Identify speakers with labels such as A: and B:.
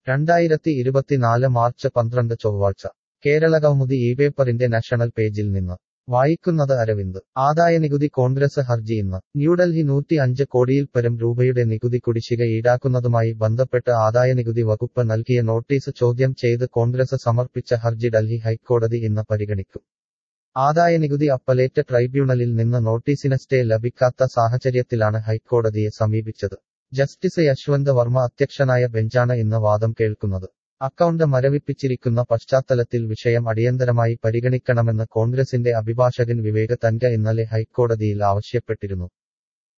A: രണ്ടായിരത്തി ഇരുപത്തിനാല് മാർച്ച് പന്ത്രണ്ട് ചൊവ്വാഴ്ച കേരളകൗമുദി ഈ പേപ്പറിന്റെ നാഷണൽ പേജിൽ നിന്ന് വായിക്കുന്നത് അരവിന്ദ് ആദായനികുതി കോൺഗ്രസ് ഹർജി ഇന്ന് ന്യൂഡൽഹി നൂറ്റി അഞ്ച് കോടിയിൽ പരം രൂപയുടെ നികുതി കുടിശ്ശിക ഈടാക്കുന്നതുമായി ബന്ധപ്പെട്ട് ആദായനികുതി വകുപ്പ് നൽകിയ നോട്ടീസ് ചോദ്യം ചെയ്ത് കോൺഗ്രസ് സമർപ്പിച്ച ഹർജി ഡൽഹി ഹൈക്കോടതി ഇന്ന് പരിഗണിക്കും ആദായനികുതി അപ്പലേറ്റ് ട്രൈബ്യൂണലിൽ നിന്ന് നോട്ടീസിന് സ്റ്റേ ലഭിക്കാത്ത സാഹചര്യത്തിലാണ് ഹൈക്കോടതിയെ സമീപിച്ചത് ജസ്റ്റിസ് യശ്വന്ത് വർമ്മ അധ്യക്ഷനായ ബെഞ്ചാണ് ഇന്ന് വാദം കേൾക്കുന്നത് അക്കൗണ്ട് മരവിപ്പിച്ചിരിക്കുന്ന പശ്ചാത്തലത്തിൽ വിഷയം അടിയന്തരമായി പരിഗണിക്കണമെന്ന് കോൺഗ്രസിന്റെ അഭിഭാഷകൻ വിവേക് തൻക ഇന്നലെ ഹൈക്കോടതിയിൽ ആവശ്യപ്പെട്ടിരുന്നു